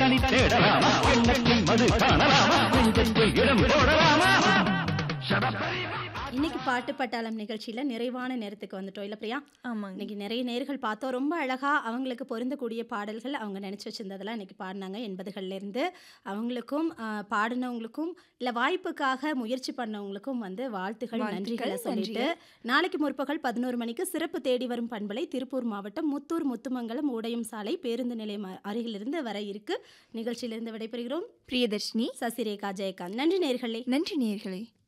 கனி தேடலாமா எண்ணத்தில் மது காணலாமா நெஞ்சத்தில் இடம் போடலாமா இன்னைக்கு பாட்டு பட்டாளம் நிகழ்ச்சியில நிறைவான நேரத்துக்கு வந்துட்டோம் இல்ல பிரியா ஆமாங்க இன்னைக்கு நிறைய நேர்கள் பார்த்தோம் ரொம்ப அழகா அவங்களுக்கு பொருந்தக்கூடிய பாடல்கள் அவங்க நினைச்சு வச்சிருந்ததெல்லாம் இன்னைக்கு பாடினாங்க எண்பதுகள்ல இருந்து அவங்களுக்கும் ஆஹ், பாடினவங்களுக்கும் இல்ல வாய்ப்புக்காக முயற்சி பண்ணவங்களுக்கும் வந்து வாழ்த்துகள் வாழ்த்துக்கள், நன்றிகளை சொல்லிட்டு நாளைக்கு முற்பகல் பதினோரு மணிக்கு சிறப்பு தேடி வரும் பண்பலை திருப்பூர் மாவட்டம் முத்தூர் முத்துமங்கலம் ஊடையம் சாலை பேருந்து நிலையம் அ- அருகிலிருந்து வர இருக்கு நிகழ்ச்சியிலிருந்து விடைபெறுகிறோம் பிரியதர்ஷினி சசிரேகா ஜெயகாந்த் நன்றி நேர்களே நன்றி நேயர்களே